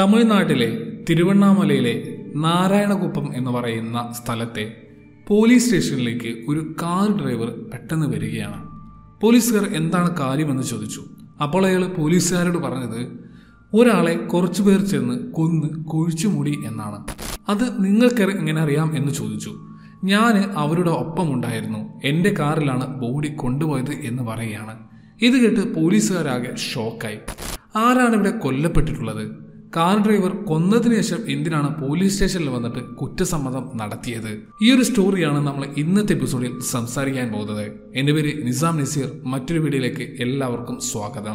തമിഴ്നാട്ടിലെ തിരുവണ്ണാമലയിലെ നാരായണകുപ്പം എന്ന് പറയുന്ന സ്ഥലത്തെ പോലീസ് സ്റ്റേഷനിലേക്ക് ഒരു കാർ ഡ്രൈവർ പെട്ടെന്ന് വരികയാണ് പോലീസുകാർ എന്താണ് കാര്യമെന്ന് ചോദിച്ചു അപ്പോൾ അയാൾ പോലീസുകാരോട് പറഞ്ഞത് ഒരാളെ കുറച്ചു പേർ ചെന്ന് കൊന്ന് കുഴിച്ചുമൂടി എന്നാണ് അത് നിങ്ങൾക്ക് എങ്ങനെ അറിയാം എന്ന് ചോദിച്ചു ഞാൻ അവരുടെ ഒപ്പമുണ്ടായിരുന്നു എൻ്റെ കാറിലാണ് ബോഡി കൊണ്ടുപോയത് എന്ന് പറയുകയാണ് ഇത് കേട്ട് പോലീസുകാരാകെ ഷോക്കായി ആരാണ് ഇവിടെ കൊല്ലപ്പെട്ടിട്ടുള്ളത് കാർ ഡ്രൈവർ കൊന്നതിന് ശേഷം എന്തിനാണ് പോലീസ് സ്റ്റേഷനിൽ വന്നിട്ട് കുറ്റസമ്മതം നടത്തിയത് ഈ ഒരു സ്റ്റോറിയാണ് നമ്മൾ ഇന്നത്തെ എപ്പിസോഡിൽ സംസാരിക്കാൻ പോകുന്നത് എൻ്റെ പേര് നിസാം നസീർ മറ്റൊരു വീഡിയോയിലേക്ക് എല്ലാവർക്കും സ്വാഗതം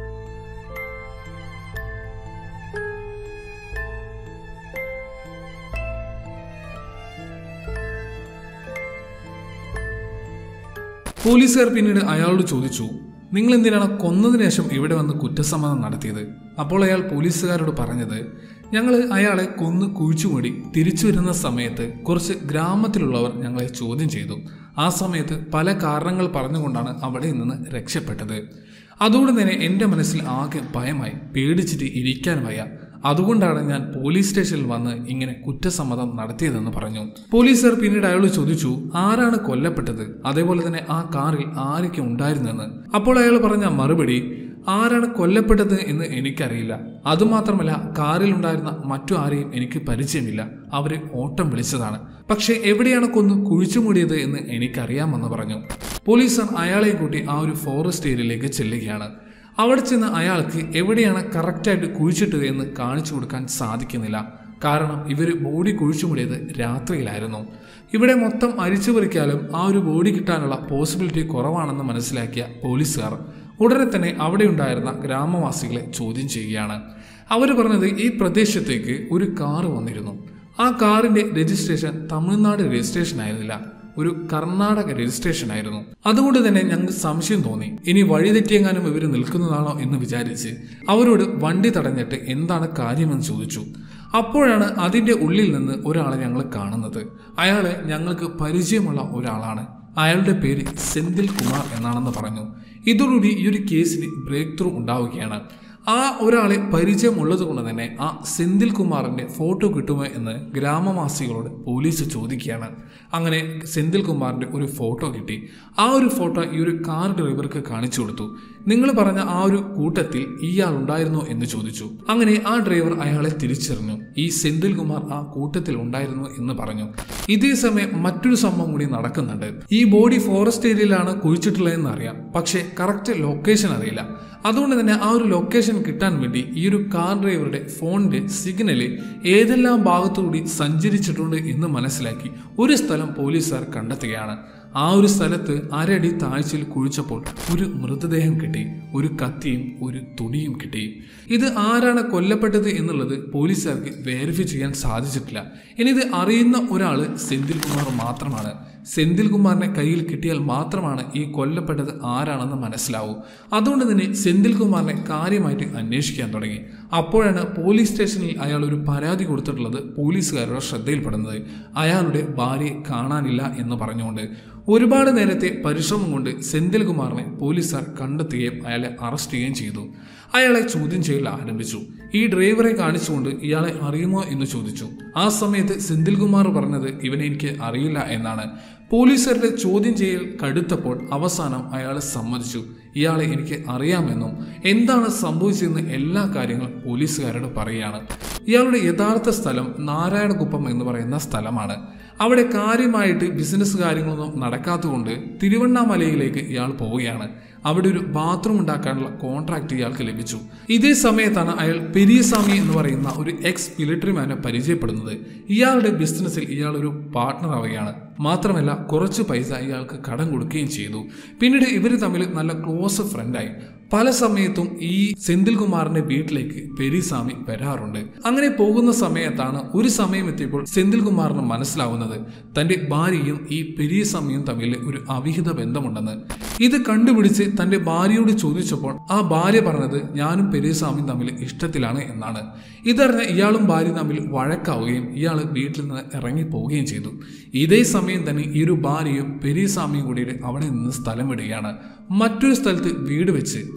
പോലീസുകാർ പിന്നീട് അയാളോട് ചോദിച്ചു നിങ്ങൾ എന്തിനാണ് കൊന്നതിന് ശേഷം ഇവിടെ വന്ന് കുറ്റസമ്മതം നടത്തിയത് അപ്പോൾ അയാൾ പോലീസുകാരോട് പറഞ്ഞത് ഞങ്ങൾ അയാളെ കൊന്ന് കുഴിച്ചുമൂടി തിരിച്ചു വരുന്ന സമയത്ത് കുറച്ച് ഗ്രാമത്തിലുള്ളവർ ഞങ്ങളെ ചോദ്യം ചെയ്തു ആ സമയത്ത് പല കാരണങ്ങൾ പറഞ്ഞുകൊണ്ടാണ് അവിടെ നിന്ന് രക്ഷപ്പെട്ടത് അതുകൊണ്ട് തന്നെ എൻ്റെ മനസ്സിൽ ആകെ ഭയമായി പേടിച്ചിട്ട് ഇരിക്കാൻ വയ്യ അതുകൊണ്ടാണ് ഞാൻ പോലീസ് സ്റ്റേഷനിൽ വന്ന് ഇങ്ങനെ കുറ്റസമ്മതം നടത്തിയതെന്ന് പറഞ്ഞു പോലീസുകാർ പിന്നീട് അയാളോട് ചോദിച്ചു ആരാണ് കൊല്ലപ്പെട്ടത് അതേപോലെ തന്നെ ആ കാറിൽ ആരൊക്കെ ഉണ്ടായിരുന്നെന്ന് അപ്പോൾ അയാൾ പറഞ്ഞ മറുപടി ആരാണ് കൊല്ലപ്പെട്ടത് എന്ന് എനിക്കറിയില്ല അതുമാത്രമല്ല കാറിലുണ്ടായിരുന്ന മറ്റു ആരെയും എനിക്ക് പരിചയമില്ല അവരെ ഓട്ടം വിളിച്ചതാണ് പക്ഷെ എവിടെയാണ് കൊന്നു കുഴിച്ചുമൂടിയത് എന്ന് എനിക്കറിയാമെന്ന് പറഞ്ഞു പോലീസർ അയാളെ കൂട്ടി ആ ഒരു ഫോറസ്റ്റ് ഏരിയയിലേക്ക് ചെല്ലുകയാണ് അവിടെ ചെന്ന് അയാൾക്ക് എവിടെയാണ് കറക്റ്റായിട്ട് കുഴിച്ചിട്ടത് എന്ന് കാണിച്ചു കൊടുക്കാൻ സാധിക്കുന്നില്ല കാരണം ഇവർ ബോഡി കുഴിച്ചുമൂടിയത് രാത്രിയിലായിരുന്നു ഇവിടെ മൊത്തം അരിച്ചു പറിക്കാലും ആ ഒരു ബോഡി കിട്ടാനുള്ള പോസിബിലിറ്റി കുറവാണെന്ന് മനസ്സിലാക്കിയ പോലീസുകാർ ഉടനെ തന്നെ അവിടെ ഉണ്ടായിരുന്ന ഗ്രാമവാസികളെ ചോദ്യം ചെയ്യുകയാണ് അവർ പറഞ്ഞത് ഈ പ്രദേശത്തേക്ക് ഒരു കാറ് വന്നിരുന്നു ആ കാറിന്റെ രജിസ്ട്രേഷൻ തമിഴ്നാട് രജിസ്ട്രേഷൻ ആയിരുന്നില്ല ഒരു കർണാടക രജിസ്ട്രേഷൻ ആയിരുന്നു അതുകൊണ്ട് തന്നെ ഞങ്ങൾക്ക് സംശയം തോന്നി ഇനി വഴിതെറ്റിയെങ്ങാനും ഇവർ നിൽക്കുന്നതാണോ എന്ന് വിചാരിച്ച് അവരോട് വണ്ടി തടഞ്ഞിട്ട് എന്താണ് കാര്യമെന്ന് ചോദിച്ചു അപ്പോഴാണ് അതിന്റെ ഉള്ളിൽ നിന്ന് ഒരാളെ ഞങ്ങൾ കാണുന്നത് അയാള് ഞങ്ങൾക്ക് പരിചയമുള്ള ഒരാളാണ് അയാളുടെ പേര് സെന്തിൽ കുമാർ എന്നാണെന്ന് പറഞ്ഞു ഇതോടുകൂടി ഈ ഒരു കേസിന് ബ്രേക്ക് ത്രൂ ഉണ്ടാവുകയാണ് ആ ഒരാളെ പരിചയമുള്ളത് കൊണ്ട് തന്നെ ആ സെന്തിൽ കുമാറിന്റെ ഫോട്ടോ കിട്ടുമോ എന്ന് ഗ്രാമവാസികളോട് പോലീസ് ചോദിക്കുകയാണ് അങ്ങനെ സെന്തിൽ കുമാറിന്റെ ഒരു ഫോട്ടോ കിട്ടി ആ ഒരു ഫോട്ടോ ഈ ഒരു കാർ ഡ്രൈവർക്ക് കാണിച്ചു കൊടുത്തു നിങ്ങൾ പറഞ്ഞ ആ ഒരു കൂട്ടത്തിൽ ഇയാൾ ഉണ്ടായിരുന്നോ എന്ന് ചോദിച്ചു അങ്ങനെ ആ ഡ്രൈവർ അയാളെ തിരിച്ചറിഞ്ഞു ഈ സെന്തിൽ കുമാർ ആ കൂട്ടത്തിൽ ഉണ്ടായിരുന്നു എന്ന് പറഞ്ഞു ഇതേ സമയം മറ്റൊരു സംഭവം കൂടി നടക്കുന്നുണ്ട് ഈ ബോഡി ഫോറസ്റ്റ് ഏരിയയിലാണ് കുഴിച്ചിട്ടുള്ളതെന്ന് അറിയാം പക്ഷേ കറക്റ്റ് ലൊക്കേഷൻ അറിയില്ല അതുകൊണ്ട് തന്നെ ആ ഒരു ലൊക്കേഷൻ കിട്ടാൻ വേണ്ടി ഈ ഒരു കാർ ഡ്രൈവറുടെ ഫോണിന്റെ സിഗ്നല് ഏതെല്ലാം ഭാഗത്തുകൂടി സഞ്ചരിച്ചിട്ടുണ്ട് എന്ന് മനസ്സിലാക്കി ഒരു സ്ഥലം പോലീസുകാർ കണ്ടെത്തുകയാണ് ആ ഒരു സ്ഥലത്ത് അരടി താഴ്ചയിൽ കുഴിച്ചപ്പോൾ ഒരു മൃതദേഹം കിട്ടി ഒരു കത്തിയും ഒരു തുണിയും കിട്ടി ഇത് ആരാണ് കൊല്ലപ്പെട്ടത് എന്നുള്ളത് പോലീസുകാർക്ക് വെരിഫൈ ചെയ്യാൻ സാധിച്ചിട്ടില്ല ഇനി ഇത് അറിയുന്ന ഒരാൾ സെന്തിൽ കുമാർ മാത്രമാണ് സെന്തിൽ കുമാറിനെ കയ്യിൽ കിട്ടിയാൽ മാത്രമാണ് ഈ കൊല്ലപ്പെട്ടത് ആരാണെന്ന് മനസ്സിലാവൂ അതുകൊണ്ട് തന്നെ സെന്തിൽ കുമാറിനെ കാര്യമായിട്ട് അന്വേഷിക്കാൻ തുടങ്ങി അപ്പോഴാണ് പോലീസ് സ്റ്റേഷനിൽ അയാൾ ഒരു പരാതി കൊടുത്തിട്ടുള്ളത് പോലീസുകാരുടെ ശ്രദ്ധയിൽപ്പെടുന്നത് അയാളുടെ ഭാര്യയെ കാണാനില്ല എന്ന് പറഞ്ഞുകൊണ്ട് ഒരുപാട് നേരത്തെ പരിശ്രമം കൊണ്ട് സെന്തിൽ കുമാറിനെ പോലീസുകാർ കണ്ടെത്തുകയും അയാളെ അറസ്റ്റ് ചെയ്യുകയും ചെയ്തു അയാളെ ചോദ്യം ചെയ്യൽ ആരംഭിച്ചു ഈ ഡ്രൈവറെ കാണിച്ചുകൊണ്ട് ഇയാളെ അറിയുമോ എന്ന് ചോദിച്ചു ആ സമയത്ത് സെന്തിൽ കുമാർ പറഞ്ഞത് ഇവനെ എനിക്ക് അറിയില്ല എന്നാണ് പോലീസുകാരുടെ ചോദ്യം ചെയ്യൽ കടുത്തപ്പോൾ അവസാനം അയാൾ സമ്മതിച്ചു ഇയാളെ എനിക്ക് അറിയാമെന്നും എന്താണ് സംഭവിച്ചതെന്ന് എല്ലാ കാര്യങ്ങളും പോലീസുകാരോട് പറയുകയാണ് ഇയാളുടെ യഥാർത്ഥ സ്ഥലം നാരായണകുപ്പം എന്ന് പറയുന്ന സ്ഥലമാണ് അവിടെ കാര്യമായിട്ട് ബിസിനസ് കാര്യങ്ങളൊന്നും നടക്കാത്തതുകൊണ്ട് തിരുവണ്ണാമലയിലേക്ക് ഇയാൾ പോവുകയാണ് അവിടെ ഒരു ബാത്റൂം ഉണ്ടാക്കാനുള്ള കോൺട്രാക്ട് ഇയാൾക്ക് ലഭിച്ചു ഇതേ സമയത്താണ് അയാൾ പെരിയസ്വാമി എന്ന് പറയുന്ന ഒരു എക്സ് മിലിറ്ററി മാനെ പരിചയപ്പെടുന്നത് ഇയാളുടെ ബിസിനസ്സിൽ ഇയാൾ ഒരു പാർട്ട്ണർ ആവുകയാണ് മാത്രമല്ല കുറച്ച് പൈസ ഇയാൾക്ക് കടം കൊടുക്കുകയും ചെയ്തു പിന്നീട് ഇവർ തമ്മിൽ നല്ല ക്ലോസ് ഫ്രണ്ടായി പല സമയത്തും ഈ സെന്തിൽ കുമാറിന്റെ വീട്ടിലേക്ക് പെരിസ്വാമി വരാറുണ്ട് അങ്ങനെ പോകുന്ന സമയത്താണ് ഒരു സമയം എത്തിയപ്പോൾ സെന്തിൽ കുമാറിന് മനസ്സിലാവുന്നത് തന്റെ ഭാര്യയും ഈ പെരിയസ്വാമിയും തമ്മിൽ ഒരു അവിഹിത ബന്ധമുണ്ടെന്ന് ഇത് കണ്ടുപിടിച്ച് തന്റെ ഭാര്യയോട് ചോദിച്ചപ്പോൾ ആ ഭാര്യ പറഞ്ഞത് ഞാനും പെരിയസ്വാമിയും തമ്മിൽ ഇഷ്ടത്തിലാണ് എന്നാണ് ഇതറിഞ്ഞ ഇയാളും ഭാര്യയും തമ്മിൽ വഴക്കാവുകയും ഇയാൾ വീട്ടിൽ നിന്ന് ഇറങ്ങി പോവുകയും ചെയ്തു ഇതേ സമയം തന്നെ ഈ ഒരു ഭാര്യയും പെരിയസ്വാമിയും കൂടി അവിടെ നിന്ന് സ്ഥലം വിടുകയാണ് മറ്റൊരു സ്ഥലത്ത് വീട് വെച്ച്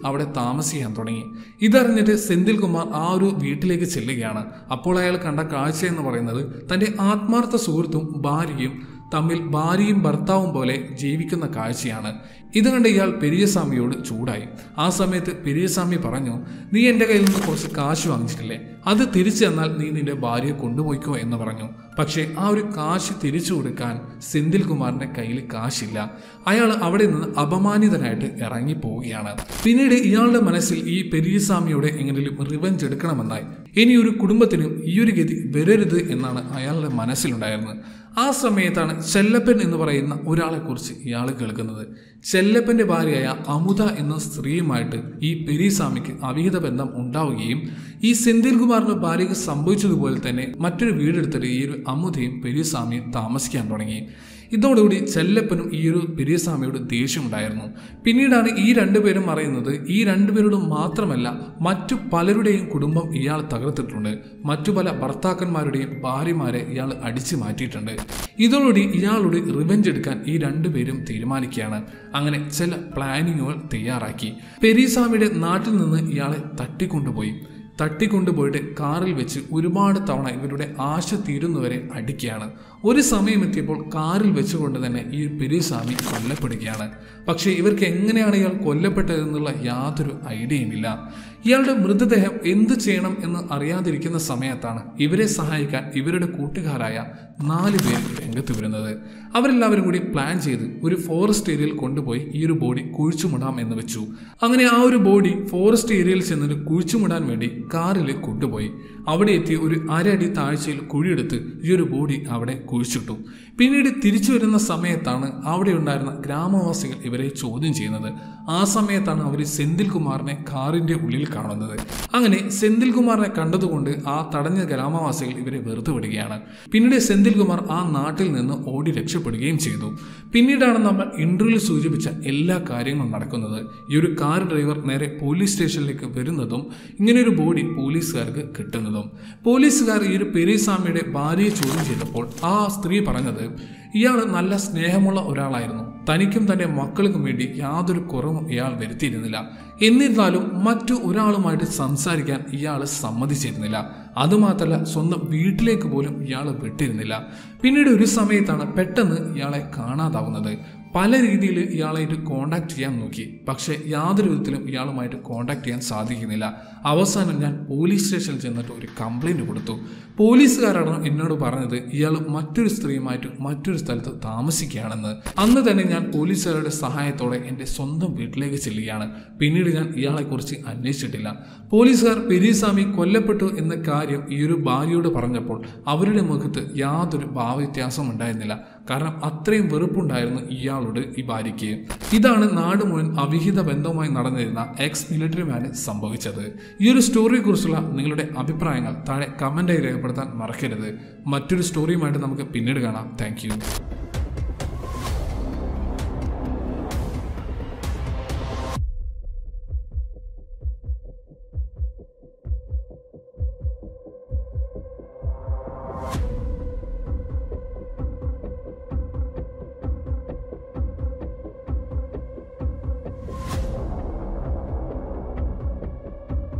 അവിടെ താമസിക്കാൻ തുടങ്ങി ഇതറിഞ്ഞിട്ട് സെന്തിൽ കുമാർ ആ ഒരു വീട്ടിലേക്ക് ചെല്ലുകയാണ് അപ്പോൾ അയാൾ കണ്ട കാഴ്ച എന്ന് പറയുന്നത് തന്റെ ആത്മാർത്ഥ സുഹൃത്തും ഭാര്യയും തമ്മിൽ ഭാര്യയും ഭർത്താവും പോലെ ജീവിക്കുന്ന കാഴ്ചയാണ് ഇത് കണ്ട് ഇയാൾ പെരിയസ്വാമിയോട് ചൂടായി ആ സമയത്ത് പെരിയസ്വാമി പറഞ്ഞു നീ എൻ്റെ കയ്യിൽ നിന്ന് കുറച്ച് കാശ് വാങ്ങിച്ചിട്ടില്ലേ അത് തിരിച്ചു തന്നാൽ നീ നിന്റെ ഭാര്യയെ കൊണ്ടുപോയിക്കോ എന്ന് പറഞ്ഞു പക്ഷേ ആ ഒരു കാശ് തിരിച്ചു കൊടുക്കാൻ സെന്തിൽ കുമാറിന്റെ കയ്യിൽ കാശില്ല അയാൾ അവിടെ നിന്ന് അപമാനിതനായിട്ട് ഇറങ്ങി പോവുകയാണ് പിന്നീട് ഇയാളുടെ മനസ്സിൽ ഈ പെരിയസ്വാമിയോട് എങ്ങനെയും റിവഞ്ച് എടുക്കണമെന്നായി ഇനി ഒരു കുടുംബത്തിനും ഈ ഒരു ഗതി വരരുത് എന്നാണ് അയാളുടെ മനസ്സിലുണ്ടായിരുന്നത് ആ സമയത്താണ് ചെല്ലപ്പൻ എന്ന് പറയുന്ന ഒരാളെ കുറിച്ച് ഇയാൾ കേൾക്കുന്നത് ചെല്ലപ്പന്റെ ഭാര്യയായ അമുത എന്ന സ്ത്രീയുമായിട്ട് ഈ പെരിസ്വാമിക്ക് അവിഹിത ബന്ധം ഉണ്ടാവുകയും ഈ സെന്തിൽ കുമാറിന്റെ ഭാര്യയ്ക്ക് സംഭവിച്ചതുപോലെ തന്നെ മറ്റൊരു വീടെടുത്തിട്ട് ഈ ഒരു അമുതയും പെരിസ്വാമിയും താമസിക്കാൻ തുടങ്ങി ഇതോടുകൂടി ചെല്ലപ്പനും ഈ ഒരു പെരിയസ്വാമിയോട് ദേഷ്യമുണ്ടായിരുന്നു പിന്നീടാണ് ഈ രണ്ടുപേരും അറിയുന്നത് ഈ രണ്ടുപേരോട് മാത്രമല്ല മറ്റു പലരുടെയും കുടുംബം ഇയാൾ തകർത്തിട്ടുണ്ട് മറ്റു പല ഭർത്താക്കന്മാരുടെയും ഭാര്യമാരെ ഇയാൾ അടിച്ചു മാറ്റിയിട്ടുണ്ട് ഇതോടുകൂടി ഇയാളോട് റിവെഞ്ച് എടുക്കാൻ ഈ രണ്ടുപേരും തീരുമാനിക്കുകയാണ് അങ്ങനെ ചില പ്ലാനിങ്ങുകൾ തയ്യാറാക്കി പെരിസ്വാമിയുടെ നാട്ടിൽ നിന്ന് ഇയാളെ തട്ടിക്കൊണ്ടുപോയി തട്ടിക്കൊണ്ടുപോയിട്ട് കാറിൽ വെച്ച് ഒരുപാട് തവണ ഇവരുടെ ആശ തീരുന്നവരെ അടിക്കുകയാണ് ഒരു സമയമെത്തിയപ്പോൾ കാറിൽ വെച്ചുകൊണ്ട് തന്നെ ഈ പെരിസ്വാമി കൊല്ലപ്പെടുകയാണ് പക്ഷേ ഇവർക്ക് എങ്ങനെയാണ് ഇയാൾ കൊല്ലപ്പെട്ടതെന്നുള്ള യാതൊരു ഐഡിയയുമില്ല ഇയാളുടെ മൃതദേഹം എന്ത് ചെയ്യണം എന്ന് അറിയാതിരിക്കുന്ന സമയത്താണ് ഇവരെ സഹായിക്കാൻ ഇവരുടെ കൂട്ടുകാരായ നാല് പേര് രംഗത്ത് വരുന്നത് അവരെല്ലാവരും കൂടി പ്ലാൻ ചെയ്ത് ഒരു ഫോറസ്റ്റ് ഏരിയയിൽ കൊണ്ടുപോയി ഈ ഒരു ബോഡി കുഴിച്ചുമുടാം എന്ന് വെച്ചു അങ്ങനെ ആ ഒരു ബോഡി ഫോറസ്റ്റ് ഏരിയയിൽ ചെന്നിട്ട് കുഴിച്ചുമുടാൻ വേണ്ടി കാറിൽ കൊണ്ടുപോയി അവിടെ എത്തി ഒരു അരടി താഴ്ചയിൽ കുഴിയെടുത്ത് ഈ ഒരു ബോഡി അവിടെ കുഴിച്ചിട്ടു പിന്നീട് തിരിച്ചു വരുന്ന സമയത്താണ് അവിടെ ഉണ്ടായിരുന്ന ഗ്രാമവാസികൾ ഇവരെ ചോദ്യം ചെയ്യുന്നത് ആ സമയത്താണ് അവർ സെന്തിൽ കുമാറിനെ കാറിന്റെ ഉള്ളിൽ കാണുന്നത് അങ്ങനെ സെന്തിൽ കുമാറിനെ കണ്ടതുകൊണ്ട് ആ തടഞ്ഞ ഗ്രാമവാസികൾ ഇവരെ വെറുതെ വിടുകയാണ് പിന്നീട് സെന്തിൽ കുമാർ ആ നാട്ടിൽ നിന്ന് ഓടി രക്ഷപ്പെടുകയും ചെയ്തു പിന്നീടാണ് നമ്മൾ ഇന്റർവ്യൂവിൽ സൂചിപ്പിച്ച എല്ലാ കാര്യങ്ങളും നടക്കുന്നത് ഈ ഒരു കാർ ഡ്രൈവർ നേരെ പോലീസ് സ്റ്റേഷനിലേക്ക് വരുന്നതും ഇങ്ങനെ ഒരു ബോഡി പോലീസുകാർക്ക് കിട്ടുന്നതും പോലീസുകാർ ഈ ഒരു പെരിസ്വാമിയുടെ ഭാര്യയെ ചോദ്യം ചെയ്തപ്പോൾ ആ സ്ത്രീ പറഞ്ഞത് ഇയാൾ നല്ല സ്നേഹമുള്ള ഒരാളായിരുന്നു തനിക്കും തന്റെ മക്കൾക്കും വേണ്ടി യാതൊരു കുറവും ഇയാൾ വരുത്തിയിരുന്നില്ല എന്നിരുന്നാലും മറ്റു ഒരാളുമായിട്ട് സംസാരിക്കാൻ ഇയാൾ സമ്മതിച്ചിരുന്നില്ല അതുമാത്രമല്ല സ്വന്തം വീട്ടിലേക്ക് പോലും ഇയാൾ വിട്ടിരുന്നില്ല പിന്നീട് ഒരു സമയത്താണ് പെട്ടെന്ന് ഇയാളെ കാണാതാവുന്നത് പല രീതിയിൽ ഇയാളായിട്ട് കോണ്ടാക്ട് ചെയ്യാൻ നോക്കി പക്ഷേ യാതൊരു വിധത്തിലും ഇയാളുമായിട്ട് കോണ്ടാക്ട് ചെയ്യാൻ സാധിക്കുന്നില്ല അവസാനം ഞാൻ പോലീസ് സ്റ്റേഷനിൽ ചെന്നിട്ട് ഒരു കംപ്ലൈൻറ്റ് കൊടുത്തു പോലീസുകാരാണ് എന്നോട് പറഞ്ഞത് ഇയാൾ മറ്റൊരു സ്ത്രീയുമായിട്ട് മറ്റൊരു സ്ഥലത്ത് താമസിക്കുകയാണെന്ന് അന്ന് തന്നെ ഞാൻ പോലീസുകാരുടെ സഹായത്തോടെ എൻ്റെ സ്വന്തം വീട്ടിലേക്ക് ചെല്ലുകയാണ് പിന്നീട് ഞാൻ ഇയാളെക്കുറിച്ച് അന്വേഷിച്ചിട്ടില്ല പോലീസുകാർ പെരിയസ്വാമി കൊല്ലപ്പെട്ടു എന്ന കാര്യം ഈ ഒരു ഭാര്യയോട് പറഞ്ഞപ്പോൾ അവരുടെ മുഖത്ത് യാതൊരു ഭാവവ്യത്യാസവും ഉണ്ടായിരുന്നില്ല കാരണം അത്രയും വെറുപ്പുണ്ടായിരുന്നു ഇയാളോട് ഈ ഭാര്യയ്ക്ക് ഇതാണ് നാട് മുഴുവൻ അവിഹിത ബന്ധവുമായി നടന്നിരുന്ന എക്സ് മിലിറ്ററി മാന് സംഭവിച്ചത് ഈ ഒരു സ്റ്റോറിയെക്കുറിച്ചുള്ള നിങ്ങളുടെ അഭിപ്രായങ്ങൾ താഴെ കമൻ്റായി രേഖപ്പെടുത്താൻ മറക്കരുത് മറ്റൊരു സ്റ്റോറിയുമായിട്ട് നമുക്ക് പിന്നീട് കാണാം താങ്ക്